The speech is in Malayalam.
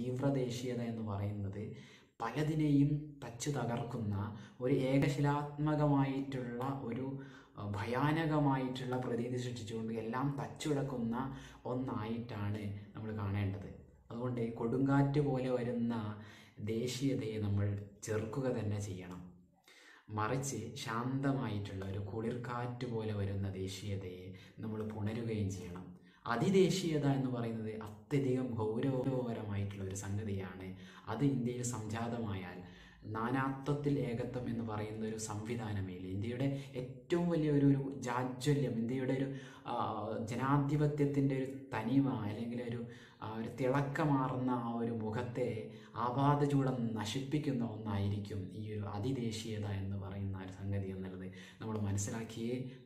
തീവ്രദേശീയത എന്ന് പറയുന്നത് പലതിനെയും തച്ചു തകർക്കുന്ന ഒരു ഏകശിലാത്മകമായിട്ടുള്ള ഒരു അഹ്, ഭയാനകമായിട്ടുള്ള പ്രതീതി സൃഷ്ടിച്ചുകൊണ്ട് എല്ലാം തച്ചുടക്കുന്ന ഒന്നായിട്ടാണ് നമ്മൾ കാണേണ്ടത് അതുകൊണ്ട് കൊടുങ്കാറ്റ് പോലെ വരുന്ന ദേശീയതയെ നമ്മൾ ചെറുക്കുക തന്നെ ചെയ്യണം മറിച്ച് ശാന്തമായിട്ടുള്ള ഒരു കുളിർക്കാറ്റ് പോലെ വരുന്ന ദേശീയതയെ നമ്മൾ പുണരുകയും ചെയ്യണം അതിദേശീയത എന്ന് പറയുന്നത് അത്യധികം ഗൗരവപരമായിട്ടുള്ള ഒരു സംഗതിയാണ് അത് ഇന്ത്യയിൽ സംജാതമായാൽ നാനാത്വത്തിൽ ഏകത്വം എന്ന് പറയുന്ന ഒരു സംവിധാനമേ ഇല്ല ഇന്ത്യയുടെ ഏറ്റവും വലിയ ഒരു ഒരു ജാജ്വല്യം ഇന്ത്യയുടെ ഒരു ആ, ജനാധിപത്യത്തിൻ്റെ ഒരു തനിമ അല്ലെങ്കിൽ ഒരു ആ, ഒരു തിളക്കമാർന്ന ആ ഒരു മുഖത്തെ ആപാതചൂടം നശിപ്പിക്കുന്ന ഒന്നായിരിക്കും ഈ ഒരു അതിദേശീയത എന്ന് പറയുന്ന ഒരു സംഗതി എന്നുള്ളത് നമ്മൾ മനസ്സിലാക്കിയേ